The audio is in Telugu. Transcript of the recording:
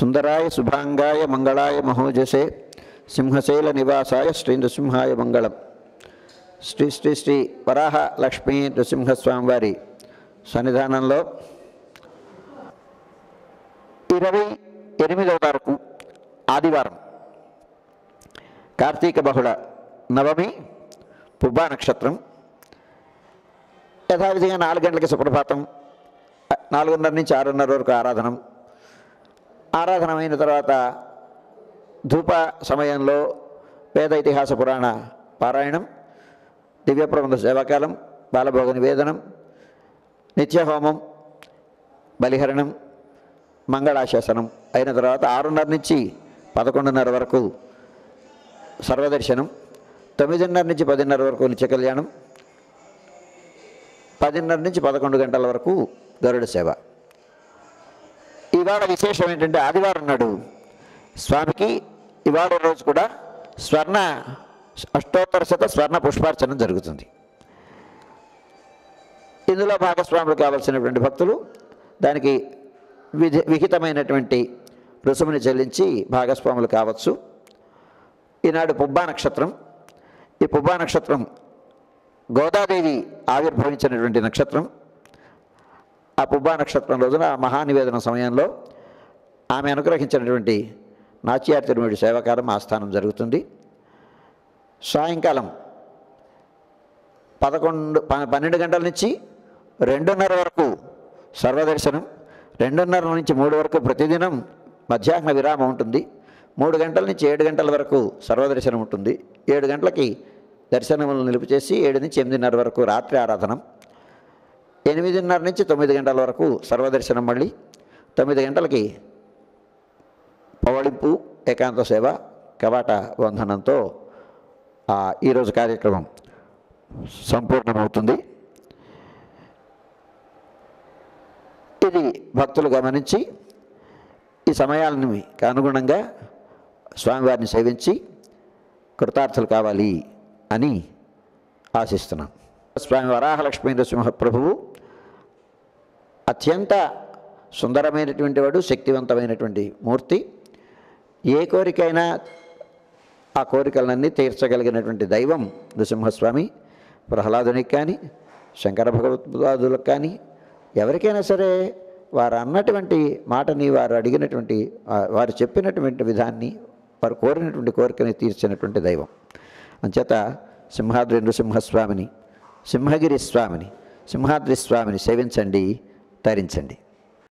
సుందరాయ శుభాంగాయ మంగళాయ మహోజసే సింహశైల నివాసాయ శ్రీ నృసింహాయ మంగళం శ్రీ శ్రీ శ్రీ వరాహ లక్ష్మీ నృసింహస్వామి వారి సన్నిధానంలో ఇరవై ఎనిమిదవ వరకు ఆదివారం కార్తీక బహుళ నవమి పుబ్బా నక్షత్రం యథావిధిగా నాలుగు గంటలకి సుప్రభాతం నాలుగున్నర నుంచి ఆరున్నర వరకు ఆరాధనం ఆరాధన అయిన తర్వాత ధూప సమయంలో వేద ఇతిహాస పురాణ పారాయణం దివ్యప్రబంధ సేవాకాలం బాలభోగ నివేదనం నిత్యహోమం బలిహరణం మంగళాశాసనం అయిన తర్వాత ఆరున్నర నుంచి పదకొండున్నర వరకు సర్వదర్శనం తొమ్మిదిన్నర నుంచి పదిన్నర వరకు నిత్య కళ్యాణం పదిన్నర నుంచి పదకొండు గంటల వరకు గరుడ సేవ ఇవాళ విశేషం ఏంటంటే ఆదివారం నాడు స్వామికి ఇవాళ రోజు కూడా స్వర్ణ అష్టోత్తర శత స్వర్ణ పుష్పార్చన జరుగుతుంది ఇందులో భాగస్వాములు కావలసినటువంటి భక్తులు దానికి విధి విహితమైనటువంటి రుసుముని చెల్లించి భాగస్వాములు కావచ్చు ఈనాడు పుబ్బా నక్షత్రం ఈ పుబ్బా నక్షత్రం గోదాదేవి ఆవిర్భవించినటువంటి నక్షత్రం ఆ పుబ్బా నక్షత్రం రోజున ఆ మహానివేదన సమయంలో ఆమె అనుగ్రహించినటువంటి నాట్యార్తిరుముడి సేవకాలం ఆస్థానం జరుగుతుంది సాయంకాలం పదకొండు ప- పన్నెండు గంటల నుంచి రెండున్నర వరకు సర్వదర్శనం రెండున్నర నుంచి మూడు వరకు ప్రతిదినం మధ్యాహ్న విరామం ఉంటుంది మూడు గంటల నుంచి ఏడు గంటల వరకు సర్వదర్శనం ఉంటుంది ఏడు గంటలకి దర్శనములు నిలుపు చేసి ఏడు నుంచి ఎనిమిదిన్నర వరకు రాత్రి ఆరాధనం ఎనిమిదిన్నర నుంచి తొమ్మిది గంటల వరకు సర్వదర్శనం మళ్ళీ తొమ్మిది గంటలకి పవళింపు ఏకాంత సేవ కవాట వందనంతో ఆ, ఈరోజు కార్యక్రమం సంపూర్ణమవుతుంది ఇది భక్తులు గమనించి ఈ సమయాలను అనుగుణంగా స్వామివారిని సేవించి కృతార్థులు కావాలి అని ఆశిస్తున్నాం స్వామి వరాహలక్ష్మీ నరసింహ ప్రభువు అత్యంత సుందరమైనటువంటి వాడు శక్తివంతమైనటువంటి మూర్తి ఏ కోరికైనా ఆ కోరికలన్నీ తీర్చగలిగినటువంటి దైవం నృసింహస్వామి ప్రహ్లాదునికి కానీ శంకర భగవత్పాదులకు కానీ ఎవరికైనా సరే వారు అన్నటువంటి మాటని వారు అడిగినటువంటి ఆ, వారు చెప్పినటువంటి విధాన్ని వారు కోరినటువంటి కోరికని తీర్చినటువంటి దైవం అంచేత సింహాద్రి నృసింహస్వామిని సింహగిరి స్వామిని సింహాద్రి స్వామిని సేవించండి తరించండి